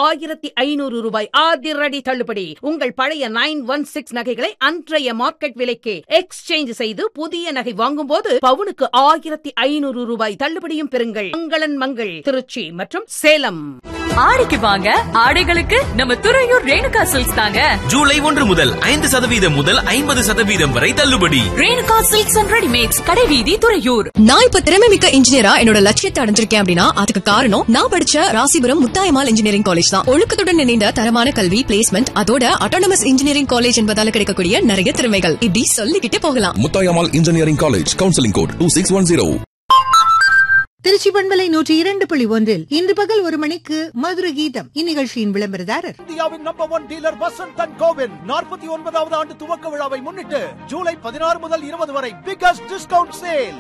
ஆயிரத்தி ஐநூறு ரூபாய் அதிரடி தள்ளுபடி உங்கள் பழைய நைன் ஒன் சிக்ஸ் நகைகளை அன்றைய மார்க்கெட் விலைக்கு எக்ஸ்சேஞ்ச் செய்து புதிய நகை வாங்கும்போது பவுனுக்கு ஆயிரத்தி ஐநூறு ரூபாய் தள்ளுபடியும் பெறுங்கள் மங்களன் மங்கள் திருச்சி மற்றும் சேலம் ஆடிக்கு வாங்க ஆடைகளுக்கு நம்ம துறையூர் ரேணுகா சில்க்ஸ் தாங்க ஜூலை ஒன்று முதல் ஐந்து சதவீதம் முதல் ஐம்பது சதவீதம் வரை தள்ளுபடி ரேணுகா சில்க்ஸ் அண்ட் ரெடிமேட்ஸ் கடைவீதி துறையூர் நான் இப்ப திறமை மிக்க இன்ஜினியரா என்னோட லட்சியத்தை அடைஞ்சிருக்கேன் அப்படின்னா அதுக்கு காரணம் நான் படிச்ச ராசிபுரம் முத்தாயமால் இன்ஜினியரிங் காலேஜ் தான் ஒழுக்கத்துடன் இணைந்த தரமான கல்வி பிளேஸ்மெண்ட் அதோட அட்டானமஸ் இன்ஜினியரிங் காலேஜ் என்பதால கிடைக்கக்கூடிய நிறைய திறமைகள் இப்படி சொல்லிக்கிட்டே போகலாம் Muthayammal engineering college counselling code two six one zero Tiruchi பண்பலை நூற்றி இரண்டு புள்ளி ஒன்றில் இன்று பகல் ஒரு மணிக்கு மதுர கீதம் இந்நிகழ்ச்சியின் விளம்பரதாரர் இந்தியாவின் number one dealer Vasanth and கோவின் நாற்பத்தி ஒன்பதாவது ஆண்டு துவக்க விழாவை முன்னிட்டு ஜூலை பதினாறு முதல் இருபது வரை biggest discount sale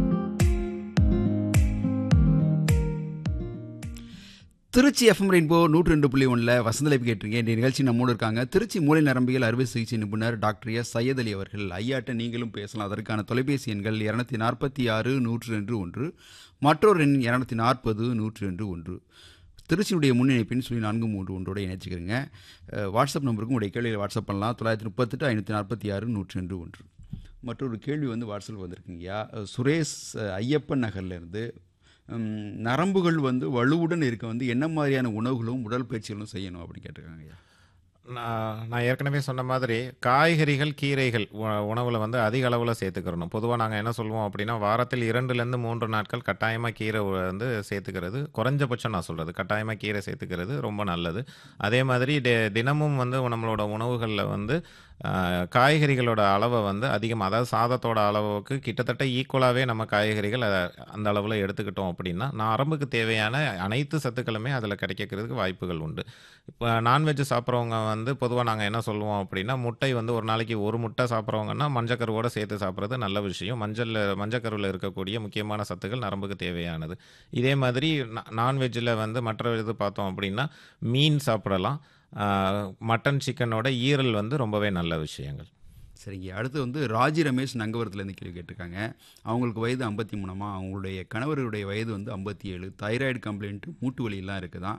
Tiruchi FM rainbow நூற்றி ரெண்டு புள்ளி ஒன்றில் வசந்தலைப்பு கேட்டிருக்கேன் இந்த நிகழ்ச்சி நம்மோடு இருக்காங்க திருச்சி மூளை நரம்பியல் அறுவை சிகிச்சை நிபுணர் டாக்டர் எஸ் சையத் அலி அவர்கள் ஐயாட்ட நீங்களும் பேசலாம் அதற்கான தொலைபேசி எண்கள் இரநூத்தி நாற்பத்தி ஆறு நூற்று ரெண்டு ஒன்று மற்றொரு எண் இரநூத்தி நாற்பது நூற்று ரெண்டு ஒன்று திருச்சியுடைய முன்னிணைப்பின் சொல்லி நான்கு மூன்று ஒன்றோட இணைச்சிக்கிறேங்க அஹ், வாட்ஸ்அப் நம்பருக்கும் உடைய கேள்வியில் வாட்ஸ்அப் பண்ணலாம் தொள்ளாயிரத்தி முப்பத்தெட்டு ஐநூற்றி நாற்பத்தி ஆறு நூற்றி ரெண்டு ஒன்று மற்றொரு கேள்வி வந்து வாட்ஸ்அப் வந்திருக்குங்கய்யா அஹ், சுரேஷ் அஹ், ஐயப்பன் நகர்லேருந்து ம், நரம்புகள் வந்து வலுவுடன் இருக்க வந்து என்ன மாதிரியான உணவுகளும் உடற்பயிற்சிகளும் செய்யணும் அப்படின்னு கேட்டிருக்காங்க ஐயா நான் நான் ஏற்கனவே சொன்ன மாதிரி காய்கறிகள் கீரைகள் உணவில் வந்து அதிக அளவில் சேர்த்துக்கிறணும் பொதுவாக நாங்கள் என்ன சொல்லுவோம் அப்படின்னா வாரத்தில் இரண்டுலேருந்து மூன்று நாட்கள் கட்டாயமாக கீரை உ- வந்து சேர்த்துக்கிறது குறைஞ்சபட்சம் நான் சொல்கிறது கட்டாயமாக கீரை சேர்த்துக்கிறது ரொம்ப நல்லது அதே மாதிரி டெ- தினமும் வந்து நம்மளோட உணவுகளில் வந்து ஆஹ், காய்கறிகளோட அளவை வந்து அதிகம் அதாவது சாதத்தோட அளவுக்கு கிட்டத்தட்ட ஈக்குவலாகவே நம்ம காய்கறிகள் அ- அந்த அளவில் எடுத்துக்கிட்டோம் அப்படின்னா நரம்புக்கு தேவையான அனைத்து சத்துக்களுமே அதில் கிடைக்கிறதுக்கு வாய்ப்புகள் உண்டு இப்போ நான்வெஜ் சாப்பிட்றவங்க வந்து பொதுவாக நாங்கள் என்ன சொல்லுவோம் அப்படின்னா முட்டை வந்து ஒரு நாளைக்கு ஒரு முட்டை சாப்பிட்றவங்கன்னா மஞ்சக்கருவோட சேர்த்து சாப்பிட்றது நல்ல விஷயம் மஞ்சள் மஞ்சக்கருவில் இருக்கக்கூடிய முக்கியமான சத்துக்கள் நரம்புக்கு தேவையானது இதே மாதிரி நான்வெஜ்ஜில் வந்து மற்ற இது பார்த்தோம் அப்படின்னா மீன் சாப்பிடலாம் ஆஹ், மட்டன் சிக்கனோட ஈரல் வந்து ரொம்பவே நல்ல விஷயங்கள் சரிங்க அடுத்து வந்து ராஜி ரமேஷ் நங்கவரத்துலேருந்து கேள்வி கேட்டிருக்காங்க அவங்களுக்கு வயது ஐம்பத்தி மூணாமா அவங்களுடைய கணவருடைய வயது வந்து ஐம்பத்தி ஏழு தைராய்டு கம்ப்ளைண்ட்டு மூட்டு வலியெல்லாம் இருக்குதான்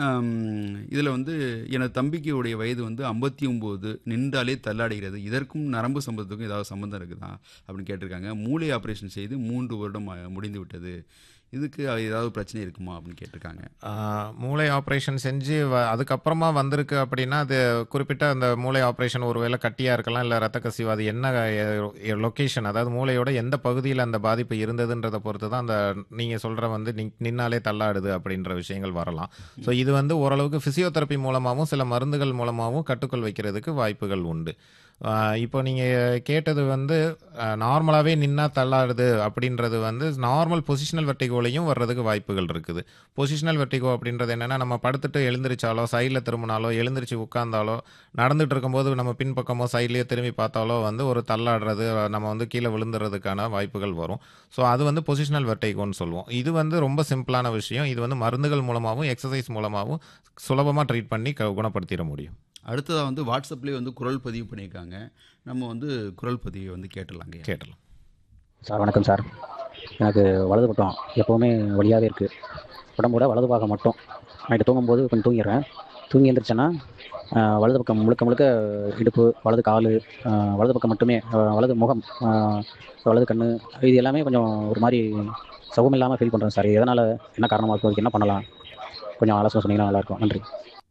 இதில் வந்து எனது தம்பிக்கு உடைய வயது வந்து ஐம்பத்தி ஒம்பது நின்றாலே தள்ளாடுகிறது இதற்கும் நரம்பு சம்பந்தத்துக்கும் ஏதாவது சம்மந்தம் இருக்குதா அப்படின்னு கேட்டிருக்காங்க மூளை ஆப்ரேஷன் செய்து மூன்று வருடம் அஹ், முடிந்து விட்டது இதுக்கு ஏதாவது பிரச்சனை இருக்குமா அப்படின்னு கேட்டிருக்காங்க ஆஹ், மூளை ஆப்ரேஷன் செஞ்சு வ- அதுக்கப்புறமா வந்திருக்கு அப்படின்னா அது குறிப்பிட்ட அந்த மூளை ஆப்ரேஷன் ஒருவேளை கட்டியாக இருக்கலாம் இல்லை ரத்த கசிவு அது என்ன லொக்கேஷன் அதாவது மூளையோட எந்த பகுதியில் அந்த பாதிப்பு இருந்ததுன்றதை பொறுத்து தான் அந்த நீங்கள் சொல்கிற வந்து நின்- நின்னாலே தள்ளாடுது அப்படின்ற விஷயங்கள் வரலாம் ஸோ இது வந்து ஓரளவுக்கு ஃபிசியோதெரப்பி மூலமாகவும் சில மருந்துகள் மூலமாகவும் கட்டுக்குள் வைக்கிறதுக்கு வாய்ப்புகள் உண்டு ஆஹ், இப்போ நீங்கள் கேட்டது வந்து நார்மலாகவே நின்னா தள்ளாடுது அப்படின்றது வந்து நார்மல் பொசிஷனல் வெர்டிகோலையும் வர்றதுக்கு வாய்ப்புகள் இருக்குது பொசிஷனல் வெர்டிகோ அப்படின்றது என்னென்னா நம்ம படுத்துட்டு எழுந்திரிச்சாலோ சைடில் திரும்பினாலோ எழுந்திரிச்சு உட்காந்தாலோ நடந்துட்டு இருக்கும்போது நம்ம பின்பக்கமோ சைட்லேயோ திரும்பி பார்த்தாலோ வந்து ஒரு தள்ளாடுறது நம்ம வந்து கீழே விழுந்துறதுக்கான வாய்ப்புகள் வரும் ஸோ அது வந்து பொசிஷனல் வெர்டிகோன்னு சொல்லுவோம் இது வந்து ரொம்ப சிம்பிளான விஷயம் இது வந்து மருந்துகள் மூலமாகவும் எக்ஸசைஸ் மூலமாகவும் சுலபமாக ட்ரீட் பண்ணி க- குணப்படுத்திட முடியும் அடுத்ததாக வந்து வாட்ஸ்அப்லேயே வந்து குரல் பதிவு பண்ணியிருக்காங்க நம்ம வந்து குரல் பதிவை வந்து கேட்டலாங்க கேட்டலாம் சார் வணக்கம் சார் எனக்கு வலது பக்கம் எப்போவுமே வலியாகவே இருக்குது உடம்போட வலது பாகம் மட்டும் நைட்டு தூங்கும்போது கொஞ்சம் தூங்கிடுறேன் தூங்கி எழுந்திரிச்சேன்னா ஆஹ், வலது பக்கம் முழுக்க முழுக்க இடுப்பு வலது கால் ஆஹ், வலது பக்கம் மட்டுமே ஆஹ், வலது முகம் ஆஹ், வலது கண் இது எல்லாமே கொஞ்சம் ஒரு மாதிரி சுகம் இல்லாமல் ஃபீல் பண்ணுறேன் சார் எதனால் என்ன காரணமாக இருக்கும் அதுக்கு என்ன பண்ணலாம் கொஞ்சம் ஆலோசனை சொன்னீங்கன்னா நல்லாயிருக்கும் நன்றி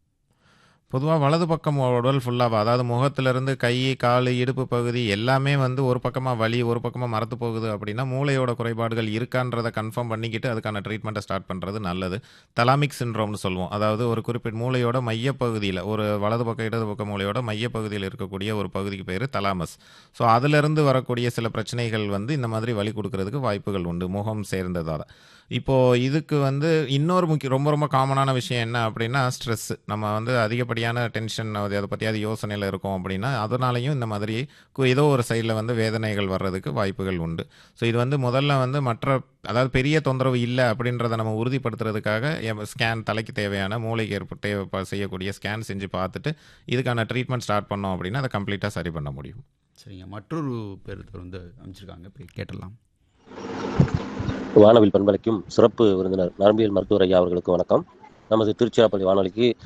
பொதுவாக வலது பக்கம் உடல் ஃபுல்லாக அதாவது முகத்திலிருந்து கை கால் இடுப்பு பகுதி எல்லாமே வந்து ஒரு பக்கமாக வலி ஒரு பக்கமாக மரத்து போகுது அப்படின்னா மூளையோட குறைபாடுகள் இருக்கான்றதை கன்ஃபார்ம் பண்ணிக்கிட்டு அதுக்கான ட்ரீட்மெண்ட்டை ஸ்டார்ட் பண்ணுறது நல்லது தலாமிக் சின்ரோம்னு சொல்லுவோம் அதாவது ஒரு குறிப்பிட்ட மூளையோட மையப்பகுதியில் ஒரு வலது பக்கம் இடது பக்க மூளையோட மையப்பகுதியில் இருக்கக்கூடிய ஒரு பகுதிக்கு பேர் தலாமஸ் ஸோ அதிலிருந்து வரக்கூடிய சில பிரச்சனைகள் வந்து இந்த மாதிரி வலி கொடுக்கறதுக்கு வாய்ப்புகள் உண்டு முகம் சேர்ந்ததால் இப்போது இதுக்கு வந்து இன்னொரு முக்கிய ரொம்ப ரொம்ப காமனான விஷயம் என்ன அப்படின்னா ஸ்ட்ரெஸ் நம்ம வந்து அதிகப்படியான டென்ஷன் அதை பற்றியாவது யோசனையில் இருக்கோம் அப்படின்னா அதனாலையும் இந்த மாதிரி கு- ஏதோ ஒரு சைடில் வந்து வேதனைகள் வர்றதுக்கு வாய்ப்புகள் உண்டு ஸோ இது வந்து முதல்ல வந்து மற்ற அதாவது பெரிய தொந்தரவு இல்லை அப்படின்றத நம்ம உறுதிப்படுத்துறதுக்காக ஸ்கேன் தலைக்கு தேவையான மூளைக்கு ஏற்பட்டு ப- செய்யக்கூடிய ஸ்கேன் செஞ்சு பார்த்துட்டு இதுக்கான ட்ரீட்மெண்ட் ஸ்டார்ட் பண்ணோம் அப்படின்னா அதை கம்ப்ளீட்டாக சரி பண்ண முடியும் சரிங்க மற்றொரு பேருத்தர் வந்து அமைச்சிருக்காங்க போய் கேட்டலாம் வானவில் பண்பலைக்கும் சிறப்பு விருந்தினர் நரம்பியல் மருத்துவர் ஐயா அவர்களுக்கு வணக்கம் நமது திருச்சிராப்பள்ளி வானொலிக்கு